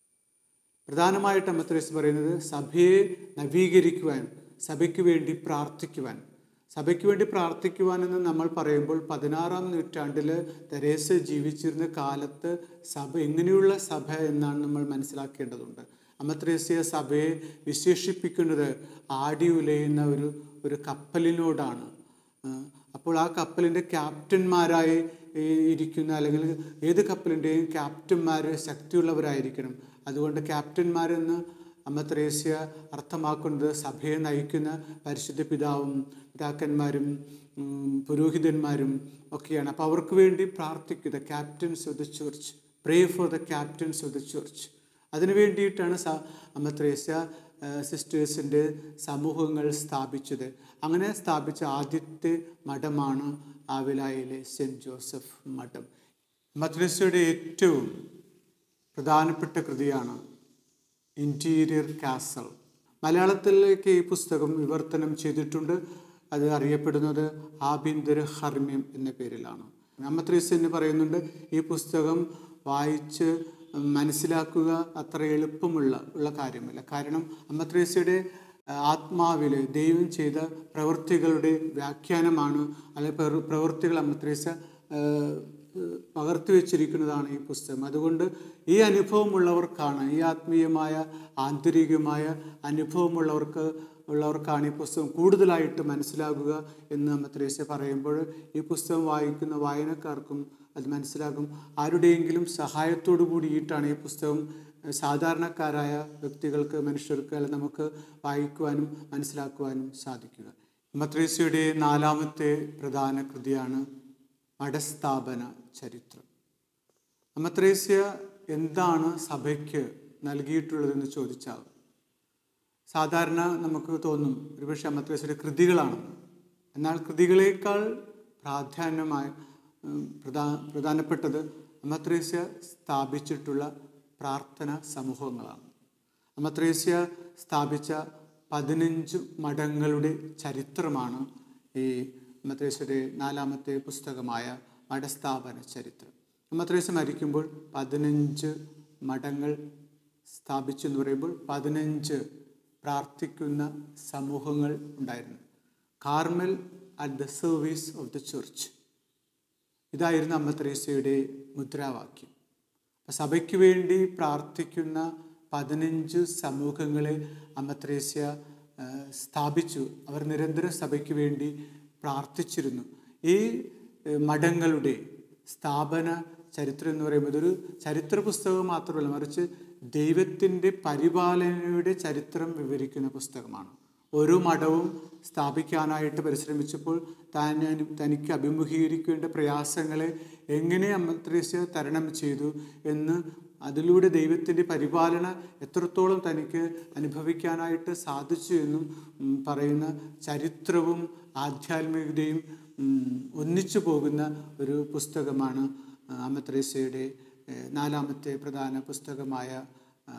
പ്രധാനമായിട്ട് അമ്മത്രേസ് പറയുന്നത് സഭയെ നവീകരിക്കുവാൻ സഭയ്ക്ക് വേണ്ടി പ്രാർത്ഥിക്കുവാൻ സഭയ്ക്ക് വേണ്ടി പ്രാർത്ഥിക്കുവാൻ എന്ന് നമ്മൾ പറയുമ്പോൾ പതിനാറാം നൂറ്റാണ്ടിൽ തെരേസ ജീവിച്ചിരുന്ന കാലത്ത് സഭ എങ്ങനെയുള്ള സഭ എന്നാണ് നമ്മൾ മനസ്സിലാക്കേണ്ടതുണ്ട് അമ്മത്രേസ്യ സഭയെ വിശേഷിപ്പിക്കുന്നത് ആടി ഉലയുന്ന ഒരു ഒരു കപ്പലിനോടാണ് ആ, അപ്പോൾ ആ കപ്പലിൻ്റെ ക്യാപ്റ്റന്മാരായി ഈ ഇരിക്കുന്ന അല്ലെങ്കിൽ ഏത് കപ്പലിൻ്റെയും ക്യാപ്റ്റന്മാർ ശക്തിയുള്ളവരായിരിക്കണം അതുകൊണ്ട് ക്യാപ്റ്റന്മാരെന്ന് അമ്മ ത്രേസ്യ അർത്ഥമാക്കുന്നത് സഭയെ നയിക്കുന്ന പരിശുദ്ധ പിതാവും പിതാക്കന്മാരും ഉം, പുരോഹിതന്മാരും ഒക്കെയാണ് അപ്പോൾ അവർക്ക് വേണ്ടി പ്രാർത്ഥിക്കുക captains of the church pray for the captains of the church അതിനു വേണ്ടിയിട്ടാണ് സ അമ്മ ത്രേസ്യ സിസ്റ്റേഴ്സിൻ്റെ സമൂഹങ്ങൾ സ്ഥാപിച്ചത് അങ്ങനെ സ്ഥാപിച്ച ആദ്യത്തെ മഠമാണ് ആവിലായിലെ സെൻറ്റ് ജോസഫ് മഠം മദ്രസയുടെ ഏറ്റവും പ്രധാനപ്പെട്ട കൃതിയാണ് ഇൻറ്റീരിയർ കാസൽ മലയാളത്തിലേക്ക് ഈ പുസ്തകം വിവർത്തനം ചെയ്തിട്ടുണ്ട് അത് അറിയപ്പെടുന്നത് ആഭ്യന്തര ഹർമ്മ്യം എന്ന പേരിലാണ് അമ്മത്രീസ് എന്ന് പറയുന്നുണ്ട് ഈ പുസ്തകം വായിച്ച് മനസ്സിലാക്കുക അത്ര എളുപ്പമുള്ള ഉള്ള കാര്യമല്ല കാരണം അമ്മത്രേസ്യയുടെ ആത്മാവിൽ ദൈവം ചെയ്ത പ്രവൃത്തികളുടെ വ്യാഖ്യാനമാണ് അല്ലെങ്കിൽ പ്രവൃ- പ്രവൃത്തികൾ അമ്മത്രേസ്യ പകർത്തി വെച്ചിരിക്കുന്നതാണ് ഈ പുസ്തകം അതുകൊണ്ട് ഈ അനുഭവമുള്ളവർക്കാണ് ഈ ആത്മീയമായ ആന്തരികമായ അനുഭവമുള്ളവർക്ക് ഉള്ളവർക്കാണ് ഈ പുസ്തകം കൂടുതലായിട്ട് മനസ്സിലാകുക എന്ന് നമ്മ ത്രേസ്യ പറയുമ്പോൾ ഈ പുസ്തകം വായിക്കുന്ന വായനക്കാർക്കും അത് മനസ്സിലാകും ആരുടെയെങ്കിലും സഹായത്തോടു കൂടിയിട്ടാണ് ഈ പുസ്തകം സാധാരണക്കാരായ വ്യക്തികൾക്ക് മനുഷ്യർക്ക് അല്ല നമുക്ക് വായിക്കുവാനും മനസ്സിലാക്കുവാനും സാധിക്കുക മത്രേസ്യയുടെ നാലാമത്തെ പ്രധാന കൃതിയാണ് മഠസ്ഥാപന ചരിത്രം അമ്മത്രേസ്യ എന്താണ് സഭയ്ക്ക് നൽകിയിട്ടുള്ളതെന്ന് ചോദിച്ചാൽ സാധാരണ നമുക്ക് തോന്നും ഒരുപക്ഷെ അമ്മത്രേസ്യയുടെ കൃതികളാണെന്ന് എന്നാൽ കൃതികളേക്കാൾ പ്രാധാന്യമായി ഉം, പ്രധാ പ്രധാനപ്പെട്ടത് അമ്മത്രേസ്യ സ്ഥാപിച്ചിട്ടുള്ള പ്രാർത്ഥന സമൂഹങ്ങളാണ് അമ്മത്രേസ്യ സ്ഥാപിച്ച പതിനഞ്ച് മഠങ്ങളുടെ ചരിത്രമാണ് ഈ അമ്മത്രേസ്യയുടെ നാലാമത്തെ പുസ്തകമായ മഠസ്ഥാപന ചരിത്രം അമ്മത്രേസ്യ മരിക്കുമ്പോൾ പതിനഞ്ച് മഠങ്ങൾ സ്ഥാപിച്ചു എന്ന് പറയുമ്പോൾ പതിനഞ്ച് പ്രാർത്ഥിക്കുന്ന സമൂഹങ്ങൾ ഉണ്ടായിരുന്നു Carmel at the service of the church ഇതായിരുന്നു അമ്മ ത്രേസ്യയുടെ മുദ്രാവാക്യം അപ്പം സഭയ്ക്ക് വേണ്ടി പ്രാർത്ഥിക്കുന്ന പതിനഞ്ച് സമൂഹങ്ങളെ അമ്മ ത്രേസ്യ ആ, സ്ഥാപിച്ചു അവർ നിരന്തരം സഭയ്ക്ക് വേണ്ടി പ്രാർത്ഥിച്ചിരുന്നു ഈ ഏ, മഠങ്ങളുടെ സ്ഥാപന ചരിത്രം എന്ന് പറയുമ്പോൾ ഇതൊരു ചരിത്ര പുസ്തകം മാത്രമല്ല മറിച്ച് ദൈവത്തിൻ്റെ പരിപാലനയുടെ ചരിത്രം വിവരിക്കുന്ന പുസ്തകമാണ് ഓരോ മഠവും സ്ഥാപിക്കാനായിട്ട് പരിശ്രമിച്ചപ്പോൾ താൻ അനു- തനിക്ക് അഭിമുഖീകരിക്കേണ്ട പ്രയാസങ്ങളെ എങ്ങനെ അമ്മത്രേസ്യ തരണം ചെയ്തു എന്ന് അതിലൂടെ ദൈവത്തിൻ്റെ പരിപാലന എത്രത്തോളം തനിക്ക് അനുഭവിക്കാനായിട്ട് സാധിച്ചു എന്നും ഉം, പറയുന്ന ചരിത്രവും ആധ്യാത്മികതയും ഉം, ഒന്നിച്ചു പോകുന്ന ഒരു പുസ്തകമാണ് ആ, അമ്മത്രേസ്യയുടെ ഏഹ്, നാലാമത്തെ പ്രധാന പുസ്തകമായ ആ,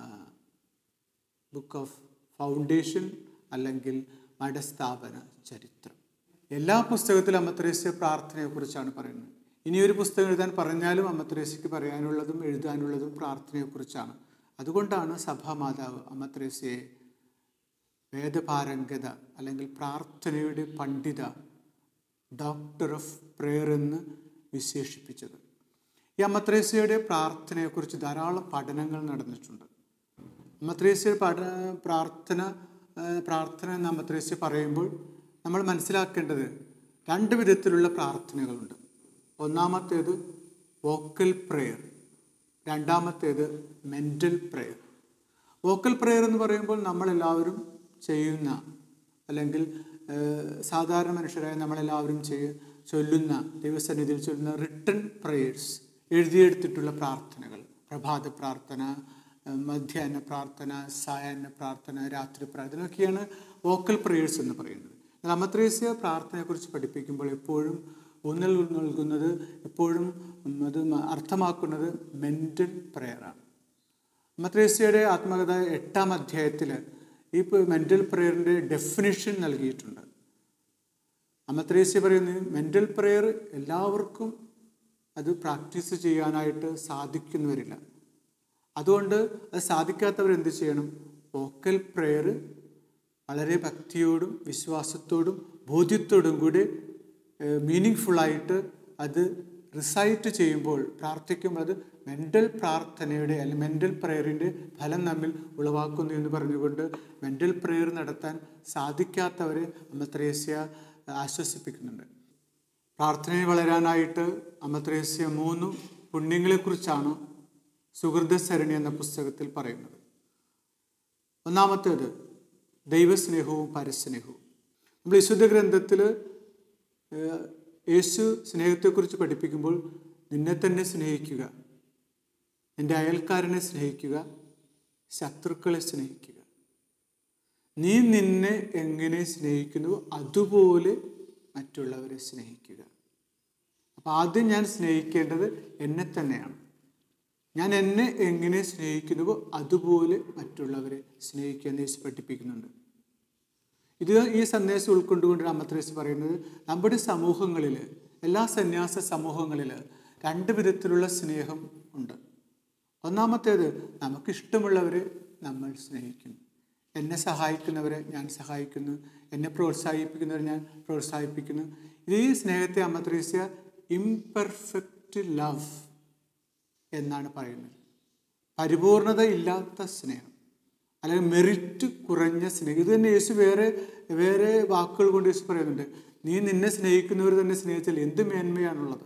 ബുക്ക് ഓഫ് ഫൗണ്ടേഷൻ അല്ലെങ്കിൽ മഠസ്ഥാപന ചരിത്രം എല്ലാ പുസ്തകത്തിലും അമ്മത്രേസ്യ പ്രാർത്ഥനയെക്കുറിച്ചാണ് പറയുന്നത് ഇനിയൊരു പുസ്തകം എഴുതാൻ പറഞ്ഞാലും അമ്മത്രേസ്യക്ക് പറയാനുള്ളതും എഴുതാനുള്ളതും പ്രാർത്ഥനയെക്കുറിച്ചാണ് അതുകൊണ്ടാണ് സഭാമാതാവ് അമ്മത്രേസ്യയെ വേദപാരംഗത അല്ലെങ്കിൽ പ്രാർത്ഥനയുടെ പണ്ഡിത ഡോക്ടർ ഓഫ് പ്രെയർ എന്ന് വിശേഷിപ്പിച്ചത് ഈ അമ്മത്രേസ്യയുടെ പ്രാർത്ഥനയെക്കുറിച്ച് ധാരാളം പഠനങ്ങൾ നടന്നിട്ടുണ്ട് അമ്മത്രേസ്യ പഠ പ്രാർത്ഥന ആ, പ്രാർത്ഥന എന്ന് അമ്മത്രേസ്യ പറയുമ്പോൾ നമ്മൾ മനസ്സിലാക്കേണ്ടത് രണ്ട് വിധത്തിലുള്ള പ്രാർത്ഥനകളുണ്ട് ഒന്നാമത്തേത് വോക്കൽ പ്രെയർ രണ്ടാമത്തേത് മെൻ്റൽ പ്രെയർ വോക്കൽ പ്രെയർ എന്ന് പറയുമ്പോൾ നമ്മളെല്ലാവരും ചെയ്യുന്ന അല്ലെങ്കിൽ ഏഹ്, സാധാരണ മനുഷ്യരായ നമ്മളെല്ലാവരും ചെയ്യ ചൊല്ലുന്ന ദൈവസന്നിധിയിൽ ചൊല്ലുന്ന റിട്ടൺ പ്രേയേഴ്സ് എഴുതിയെടുത്തിട്ടുള്ള പ്രാർത്ഥനകൾ പ്രഭാത പ്രാർത്ഥന ഏഹ് മധ്യാഹ്ന പ്രാർത്ഥന സായാഹ്ന പ്രാർത്ഥന രാത്രി പ്രാർത്ഥന ഒക്കെയാണ് വോക്കൽ പ്രേയേഴ്സ് എന്ന് പറയുന്നത് എന്നാൽ അമത്രേസ്യ പ്രാർത്ഥനയെക്കുറിച്ച് പഠിപ്പിക്കുമ്പോൾ എപ്പോഴും ഊന്നൽ നൽകുന്നത് എപ്പോഴും അത് അർത്ഥമാക്കുന്നത് മെൻ്റൽ പ്രെയറാണ് മത്രേസ്യയുടെ ആത്മകഥ എട്ടാം അധ്യായത്തിൽ ഈ മെൻ്റൽ പ്രെയറിൻ്റെ ഡെഫിനിഷൻ നൽകിയിട്ടുണ്ട് അമത്രേസ്യ പറയുന്നത് മെൻ്റൽ പ്രെയർ എല്ലാവർക്കും അത് പ്രാക്ടീസ് ചെയ്യാനായിട്ട് സാധിക്കുന്നവരില്ല അതുകൊണ്ട് അത് സാധിക്കാത്തവർ എന്ത് ചെയ്യണം വോക്കൽ പ്രെയർ വളരെ ഭക്തിയോടും വിശ്വാസത്തോടും ബോധ്യത്തോടും കൂടി മീനിങ് ഫുള്ളായിട്ട് അത് റിസൈറ്റ് ചെയ്യുമ്പോൾ പ്രാർത്ഥിക്കുമ്പോൾ അത് മെൻ്റൽ പ്രാർത്ഥനയുടെ അല്ലെങ്കിൽ മെൻ്റൽ പ്രെയറിൻ്റെ ഫലം നമ്മിൽ ഉളവാക്കുന്നു എന്ന് പറഞ്ഞുകൊണ്ട് മെൻ്റൽ പ്രെയർ നടത്താൻ സാധിക്കാത്തവരെ അമ്മത്രേസ്യ ആശ്വസിപ്പിക്കുന്നുണ്ട് പ്രാർത്ഥനയിൽ വളരാനായിട്ട് അമ്മത്രേസ്യ മൂന്ന് പുണ്യങ്ങളെക്കുറിച്ചാണ് സുഹൃദസരണി എന്ന പുസ്തകത്തിൽ പറയുന്നത് ഒന്നാമത്തേത് ദൈവസ്നേഹവും പരസ്നേഹവും നമ്മൾ വിശുദ്ധ ഗ്രന്ഥത്തിൽ ഏഹ്, യേശു സ്നേഹത്തെക്കുറിച്ച് പഠിപ്പിക്കുമ്പോൾ നിന്നെ തന്നെ സ്നേഹിക്കുക നിന്റെ അയൽക്കാരനെ സ്നേഹിക്കുക ശത്രുക്കളെ സ്നേഹിക്കുക നീ നിന്നെ എങ്ങനെ സ്നേഹിക്കുന്നുവോ അതുപോലെ മറ്റുള്ളവരെ സ്നേഹിക്കുക അപ്പം ആദ്യം ഞാൻ സ്നേഹിക്കേണ്ടത് എന്നെ തന്നെയാണ് ഞാൻ എന്നെ എങ്ങനെ സ്നേഹിക്കുന്നുവോ അതുപോലെ മറ്റുള്ളവരെ സ്നേഹിക്കുക എന്ന് യേശു പഠിപ്പിക്കുന്നുണ്ട് ഇത് ഈ സന്ദേശം ഉൾക്കൊണ്ടുകൊണ്ട് അമ്മത്രേസ് പറയുന്നത് നമ്മുടെ സമൂഹങ്ങളിൽ എല്ലാ സന്യാസ സമൂഹങ്ങളിൽ രണ്ട് വിധത്തിലുള്ള സ്നേഹം ഉണ്ട് ഒന്നാമത്തേത് നമുക്കിഷ്ടമുള്ളവരെ നമ്മൾ സ്നേഹിക്കുന്നു എന്നെ സഹായിക്കുന്നവരെ ഞാൻ സഹായിക്കുന്നു എന്നെ പ്രോത്സാഹിപ്പിക്കുന്നവരെ ഞാൻ പ്രോത്സാഹിപ്പിക്കുന്നു ഇത് ഈ സ്നേഹത്തെ അമ്മത്രേസ്യ ഇംപെർഫെക്റ്റ് ലവ് എന്നാണ് പറയുന്നത് പരിപൂർണത ഇല്ലാത്ത സ്നേഹം അല്ലെങ്കിൽ മെറിറ്റ് കുറഞ്ഞ സ്നേഹം ഇത് തന്നെ യേശു വേറെ വേറെ വാക്കുകൾ കൊണ്ട് യേശു പറയുന്നുണ്ട് നീ നിന്നെ സ്നേഹിക്കുന്നവർ തന്നെ സ്നേഹിച്ചാൽ എന്ത് മേന്മയാണുള്ളത്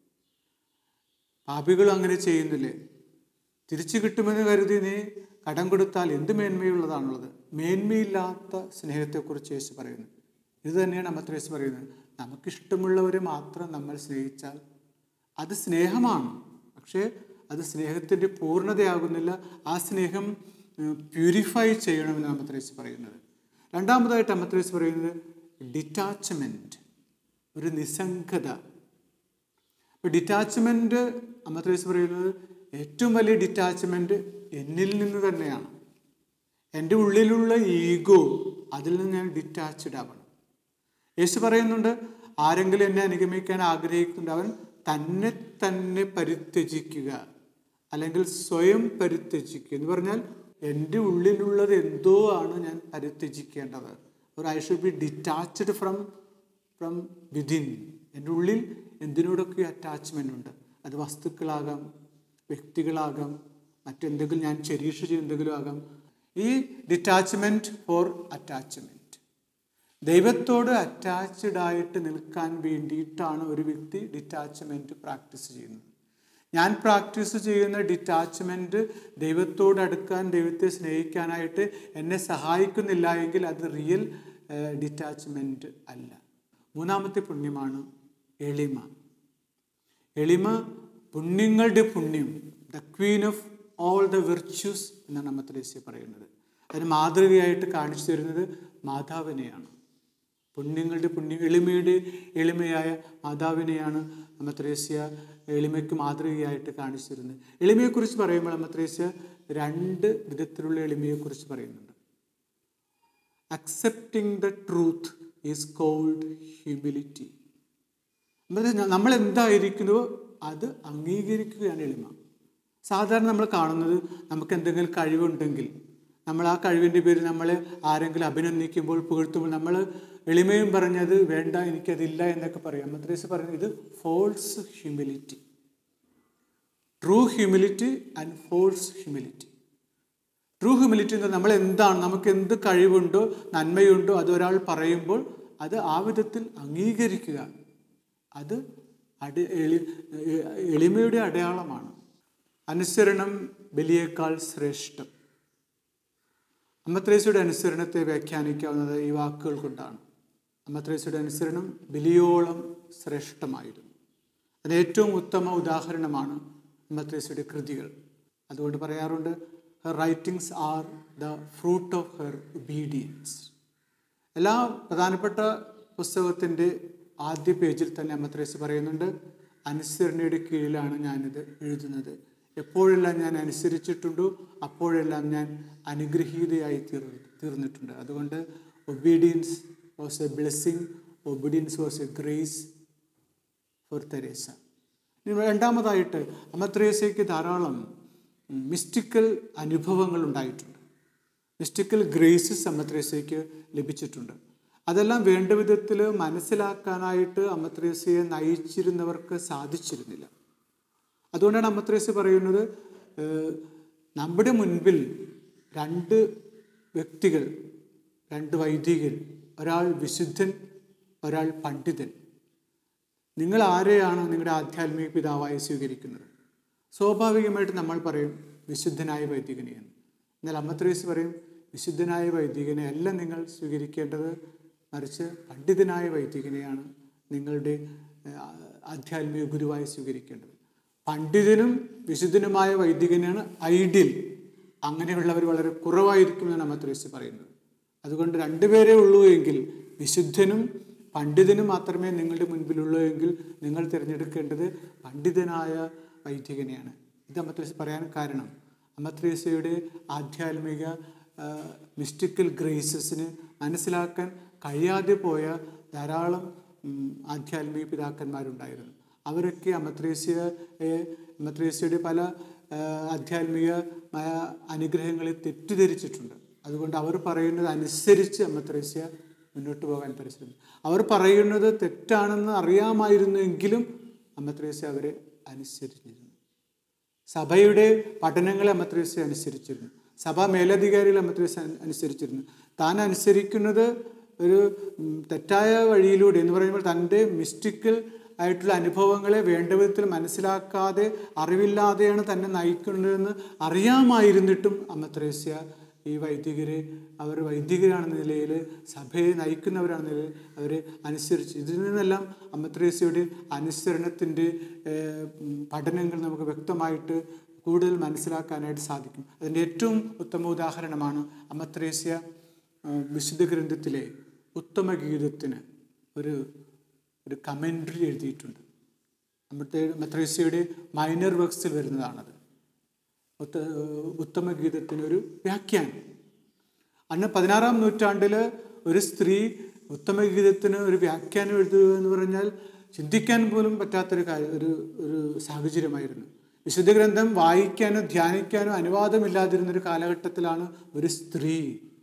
പാപികൾ അങ്ങനെ ചെയ്യുന്നില്ലേ തിരിച്ചു കിട്ടുമെന്ന് കരുതി നീ കടം കൊടുത്താൽ എന്ത് മേന്മയുള്ളതാണുള്ളത് മേന്മയില്ലാത്ത സ്നേഹത്തെക്കുറിച്ച് യേശു പറയുന്നു ഇത് തന്നെയാണ് അമ്മത്രേസ് പറയുന്നത് നമുക്കിഷ്ടമുള്ളവരെ മാത്രം നമ്മൾ സ്നേഹിച്ചാൽ അത് സ്നേഹമാണ് പക്ഷേ അത് സ്നേഹത്തിൻ്റെ പൂർണ്ണതയാകുന്നില്ല ആ സ്നേഹം പ്യൂരിഫൈ ചെയ്യണമെന്ന് അമ്മത്രേസ് പറയുന്നത് രണ്ടാമതായിട്ട് അമ്മത്രേസ് പറയുന്നത് ഡിറ്റാച്ച്മെൻറ്റ് ഒരു നിസ്സംഗത അപ്പോൾ ഡിറ്റാച്ച്മെൻറ്റ് അമ്മത്രേസ് പറയുന്നത് ഏറ്റവും വലിയ ഡിറ്റാച്ച്മെൻറ്റ് എന്നിൽ നിന്ന് തന്നെയാണ് എൻ്റെ ഉള്ളിലുള്ള ഈഗോ അതിൽ നിന്ന് ഞാൻ ഡിറ്റാച്ച്ഡ് ആവണം യേശു പറയുന്നുണ്ട് ആരെങ്കിലും എന്നെ അനുഗമിക്കാൻ ആഗ്രഹിക്കുന്നുണ്ട് അവൻ തന്നെ തന്നെ പരിത്യജിക്കുക അല്ലെങ്കിൽ സ്വയം പരിത്യജിക്കുക എന്ന് പറഞ്ഞാൽ എൻ്റെ ഉള്ളിലുള്ളത് എന്തോ ആണ് ഞാൻ പരിത്യജിക്കേണ്ടത് ഒരു I should be detached from from within എൻ്റെ ഉള്ളിൽ എന്തിനോടൊക്കെ അറ്റാച്ച്മെൻ്റ് ഉണ്ട് അത് വസ്തുക്കളാകാം വ്യക്തികളാകാം മറ്റെന്തെങ്കിലും ഞാൻ ചെരീഷ് ചെയ്ത എന്തെങ്കിലും ആകാം ഈ ഡിറ്റാച്ച്മെൻറ്റ് ഫോർ അറ്റാച്ച്മെൻറ്റ് ദൈവത്തോട് അറ്റാച്ച്ഡ് ആയിട്ട് നിൽക്കാൻ വേണ്ടിയിട്ടാണ് ഒരു വ്യക്തി ഡിറ്റാച്ച്മെൻറ്റ് പ്രാക്ടീസ് ചെയ്യുന്നത് ഞാൻ പ്രാക്ടീസ് ചെയ്യുന്ന ഡിറ്റാച്ച്മെൻറ്റ് ദൈവത്തോട് അടുക്കാൻ ദൈവത്തെ സ്നേഹിക്കാനായിട്ട് എന്നെ സഹായിക്കുന്നില്ല എങ്കിൽ അത് റിയൽ ഡിറ്റാച്ച്മെൻറ്റ് അല്ല മൂന്നാമത്തെ പുണ്യമാണ് എളിമ എളിമ പുണ്യങ്ങളുടെ പുണ്യം the queen of all the virtues എന്നാണ് അമ്മത്രേസ്യ പറയുന്നത് അതിന് മാതൃകയായിട്ട് കാണിച്ചു തരുന്നത് മാതാവിനെയാണ് പുണ്യങ്ങളുടെ പുണ്യം എളിമയുടെ എളിമയായ മാതാവിനെയാണ് അമ്മത്രേസ്യ എളിമയ്ക്ക് മാതൃകയായിട്ട് കാണിച്ചു തരുന്നത് എളിമയെക്കുറിച്ച് പറയുമ്പോൾ അമ്മത്രേസ്യ രണ്ട് വിധത്തിലുള്ള എളിമയെക്കുറിച്ച് പറയുന്നുണ്ട് accepting the truth is called humility നമ്മൾ എന്തായിരിക്കുന്നുവോ അത് അംഗീകരിക്കുകയാണ് എളിമ സാധാരണ നമ്മൾ കാണുന്നത് നമുക്ക് എന്തെങ്കിലും കഴിവുണ്ടെങ്കിൽ നമ്മൾ ആ കഴിവിൻ്റെ പേരിൽ നമ്മളെ ആരെങ്കിലും അഭിനന്ദിക്കുമ്പോൾ പുകഴ്ത്തുമ്പോൾ നമ്മൾ എളിമയും പറഞ്ഞത് വേണ്ട എനിക്കതില്ല എന്നൊക്കെ പറയാം മദ്രേസ് പറയുന്നത് ഇത് false humility true humility and false humility true humility എന്ന് നമ്മൾ എന്താണ് നമുക്ക് എന്ത് കഴിവുണ്ടോ നന്മയുണ്ടോ അത് ഒരാൾ പറയുമ്പോൾ അത് ആ വിധത്തിൽ അംഗീകരിക്കുക അത് അടി എളി എളിമയുടെ അടയാളമാണ് അനുസരണം ബലിയേക്കാൾ ശ്രേഷ്ഠം അമ്മത്രേസയുടെ അനുസരണത്തെ വ്യാഖ്യാനിക്കാവുന്നത് ഈ വാക്കുകൾ കൊണ്ടാണ് അമ്മത്രേസ്യയുടെ അനുസരണം ബലിയോളം ശ്രേഷ്ഠമായിരുന്നു അതിന് ഏറ്റവും ഉത്തമ ഉദാഹരണമാണ് അമ്മത്രേസ്യയുടെ കൃതികൾ അതുകൊണ്ട് പറയാറുണ്ട് her writings are the fruit of her obedience എല്ലാ പ്രധാനപ്പെട്ട പുസ്തകത്തിൻ്റെ ആദ്യ പേജിൽ തന്നെ അമ്മത്രേസ് പറയുന്നുണ്ട് അനുസരണയുടെ കീഴിലാണ് ഞാനിത് എഴുതുന്നത് എപ്പോഴെല്ലാം ഞാൻ അനുസരിച്ചിട്ടുണ്ടോ അപ്പോഴെല്ലാം ഞാൻ അനുഗ്രഹീതയായി തീർ തീർന്നിട്ടുണ്ട് അതുകൊണ്ട് obedience was a blessing obedience was a grace for Teresa ഇനി രണ്ടാമതായിട്ട് അമ്മത്രേസയ്ക്ക് ധാരാളം മിസ്റ്റിക്കൽ അനുഭവങ്ങൾ ഉണ്ടായിട്ടുണ്ട് മിസ്റ്റിക്കൽ ഗ്രേസസ് അമ്മത്രേസയ്ക്ക് ലഭിച്ചിട്ടുണ്ട് അതെല്ലാം വേണ്ട വിധത്തിൽ മനസ്സിലാക്കാനായിട്ട് അമ്മത്രേസയെ നയിച്ചിരുന്നവർക്ക് സാധിച്ചിരുന്നില്ല അതുകൊണ്ടാണ് അമ്മത്രേസ പറയുന്നത് ഏഹ്, നമ്മുടെ മുൻപിൽ രണ്ട് വ്യക്തികൾ രണ്ട് വൈദികർ ഒരാൾ വിശുദ്ധൻ ഒരാൾ പണ്ഡിതൻ നിങ്ങൾ ആരെയാണ് നിങ്ങളുടെ ആധ്യാത്മിക പിതാവായി സ്വീകരിക്കുന്നത് സ്വാഭാവികമായിട്ട് നമ്മൾ പറയും വിശുദ്ധനായ വൈദികനെ എന്ന് എന്നാൽ അമ്മത്രേസ് പറയും വിശുദ്ധനായ വൈദികനെ അല്ല നിങ്ങൾ സ്വീകരിക്കേണ്ടത് മറിച്ച് പണ്ഡിതനായ വൈദികനെയാണ് നിങ്ങളുടെ ആ, ആധ്യാത്മിക ഗുരുവായി സ്വീകരിക്കേണ്ടത് പണ്ഡിതനും വിശുദ്ധനുമായ വൈദികനാണ് ഐഡിയൽ അങ്ങനെയുള്ളവർ വളരെ കുറവായിരിക്കുമെന്നാണ് അമ്മത്രേസ് പറയുന്നത് അതുകൊണ്ട് രണ്ടുപേരേ ഉള്ളൂ എങ്കിൽ വിശുദ്ധനും പണ്ഡിതനും മാത്രമേ നിങ്ങളുടെ മുൻപിലുള്ളൂ എങ്കിൽ നിങ്ങൾ തിരഞ്ഞെടുക്കേണ്ടത് പണ്ഡിതനായ വൈദികനെയാണ് ഇത് അമ്മത്രേസ് പറയാൻ കാരണം അമ്മത്രേസയുടെ ആധ്യാത്മിക മിസ്റ്റിക്കൽ ഗ്രേസസിന് മനസ്സിലാക്കാൻ കഴിയാതെ പോയ ധാരാളം ഉം, ആധ്യാത്മിക പിതാക്കന്മാരുണ്ടായിരുന്നു അവരൊക്കെ അമ്മത്രേസ്യയെ അമ്മത്രേസ്യയുടെ പല ആ, ആധ്യാത്മികമായ അനുഗ്രഹങ്ങളെ തെറ്റിദ്ധരിച്ചിട്ടുണ്ട് അതുകൊണ്ട് അവർ പറയുന്നത് അനുസരിച്ച് അമ്മത്രേസ്യ മുന്നോട്ട് പോകാൻ പരിശ്രമിച്ചു അവർ പറയുന്നത് തെറ്റാണെന്ന് അറിയാമായിരുന്നെങ്കിലും അമ്മത്രേസ്യ അവരെ അനുസരിച്ചിരുന്നു സഭയുടെ പഠനങ്ങളെ അമ്മത്രേസ്യ അനുസരിച്ചിരുന്നു സഭാ മേലധികാരികളെ അമ്മത്രേസ്യ അനുസരിച്ചിരുന്നു താൻ അനുസരിക്കുന്നത് ഒരു ഉം, തെറ്റായ വഴിയിലൂടെ എന്ന് പറയുമ്പോൾ തൻ്റെ മിസ്റ്റിക്കൽ ആയിട്ടുള്ള അനുഭവങ്ങളെ വേണ്ട വിധത്തിൽ മനസ്സിലാക്കാതെ അറിവില്ലാതെയാണ് തന്നെ നയിക്കുന്നതെന്ന് അറിയാമായിരുന്നിട്ടും അമ്മത്രേസ്യ ഈ വൈദികരെ അവർ വൈദികരാണെന്ന നിലയിൽ സഭയെ നയിക്കുന്നവരാണെന്ന നിലയിൽ അവരെ അനുസരിച്ച് ഇതിൽ നിന്നെല്ലാം അമ്മത്രേസ്യയുടെ അനുസരണത്തിൻ്റെ ഏഹ്, ഉം, പഠനങ്ങൾ നമുക്ക് വ്യക്തമായിട്ട് കൂടുതൽ മനസ്സിലാക്കാനായിട്ട് സാധിക്കും അതിൻ്റെ ഏറ്റവും ഉത്തമ ഉദാഹരണമാണ് അമ്മത്രേസ്യ ആ, വിശുദ്ധ ഗ്രന്ഥത്തിലെ ഉത്തമ ഗീതത്തിന് ഒരു ഒരു കമൻട്രി എഴുതിയിട്ടുണ്ട് അമ്മത്തെ മത്രേസ്യയുടെ മൈനർ വർക്സിൽ വരുന്നതാണത് ഉത്ത ഉത്തമ ഗീതത്തിന് ഒരു വ്യാഖ്യാനം അന്ന് പതിനാറാം നൂറ്റാണ്ടിൽ ഒരു സ്ത്രീ ഉത്തമ ഗീതത്തിന് ഒരു വ്യാഖ്യാനം എഴുതുക എന്ന് പറഞ്ഞാൽ ചിന്തിക്കാൻ പോലും പറ്റാത്തൊരു കാര്യം ഒരു ഒരു സാഹചര്യമായിരുന്നു വിശുദ്ധ ഗ്രന്ഥം വായിക്കാനോ ധ്യാനിക്കാനോ അനുവാദമില്ലാതിരുന്നൊരു കാലഘട്ടത്തിലാണ് ഒരു സ്ത്രീ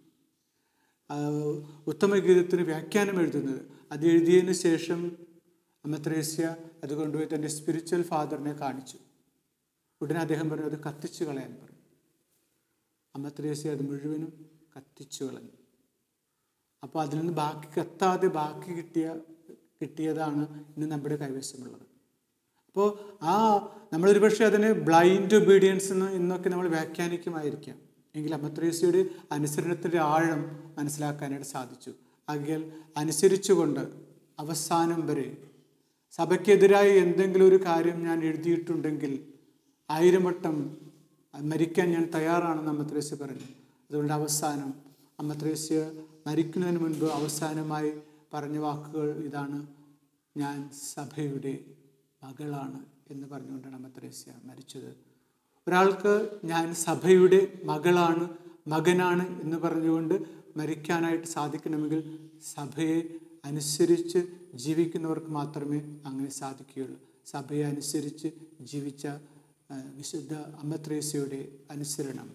ആ, ഉത്തമഗീതത്തിന് വ്യാഖ്യാനം എഴുതുന്നത് അത് എഴുതിയതിന് ശേഷം അമ്മത്രേസ്യ അത് കൊണ്ടുപോയി തൻ്റെ സ്പിരിച്വൽ ഫാദറിനെ കാണിച്ചു ഉടനെ അദ്ദേഹം പറഞ്ഞു അത് കത്തിച്ചു കളയാൻ പറഞ്ഞു അമ്മത്രേസ്യ അത് മുഴുവനും കത്തിച്ചു കളഞ്ഞു അപ്പോൾ അതിൽ നിന്ന് ബാക്കി കത്താതെ ബാക്കി കിട്ടിയ കിട്ടിയതാണ് ഇന്ന് നമ്മുടെ കൈവശമുള്ളത് അപ്പോൾ ആ നമ്മളൊരു പക്ഷേ അതിനെ ബ്ലൈൻഡ് ഒബീഡിയൻസ് എന്ന് ഇന്നൊക്കെ നമ്മൾ വ്യാഖ്യാനിക്കുമായിരിക്കാം എങ്കിൽ അമ്മത്രേസ്യയുടെ അനുസരണത്തിൻ്റെ ആഴം മനസ്സിലാക്കാനായിട്ട് സാധിച്ചു ആകിയാൽ അനുസരിച്ചുകൊണ്ട് അവസാനം വരെ സഭയ്ക്കെതിരായി എന്തെങ്കിലും ഒരു കാര്യം ഞാൻ എഴുതിയിട്ടുണ്ടെങ്കിൽ ആയിരം വട്ടം മരിക്കാൻ ഞാൻ തയ്യാറാണെന്ന് അമ്മത്രേസ്യ പറഞ്ഞു അതുകൊണ്ട് അവസാനം അമ്മത്രേസ്യ മരിക്കുന്നതിന് മുൻപ് അവസാനമായി പറഞ്ഞ വാക്കുകൾ ഇതാണ് ഞാൻ സഭയുടെ മകളാണ് എന്ന് പറഞ്ഞുകൊണ്ടാണ് അമ്മത്രേസ്യ മരിച്ചത് ഒരാൾക്ക് ഞാൻ സഭയുടെ മകളാണ് മകനാണ് എന്ന് പറഞ്ഞുകൊണ്ട് മരിക്കാനായിട്ട് സാധിക്കണമെങ്കിൽ സഭയെ അനുസരിച്ച് ജീവിക്കുന്നവർക്ക് മാത്രമേ അങ്ങനെ സാധിക്കുകയുള്ളൂ സഭയെ അനുസരിച്ച് ജീവിച്ച ആ, വിശുദ്ധ അമ്മത്രേസ്യയുടെ അനുസരണം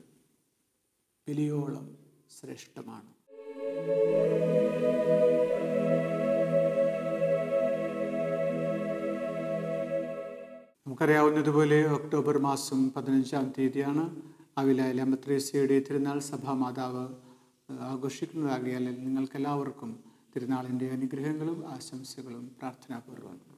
വലിയോളം ശ്രേഷ്ഠമാണ് നമുക്കറിയാവുന്നതുപോലെ ഒക്ടോബർ മാസം പതിനഞ്ചാം തീയതിയാണ് അവിലായിലെ അമ്മത്രേസ്യയുടെ തിരുനാൾ സഭാ മാതാവ് ആഘോഷിക്കുന്നതാകിയാൽ നിങ്ങൾക്കെല്ലാവർക്കും തിരുനാളിൻ്റെ അനുഗ്രഹങ്ങളും ആശംസകളും പ്രാർത്ഥനാപൂർവ്വം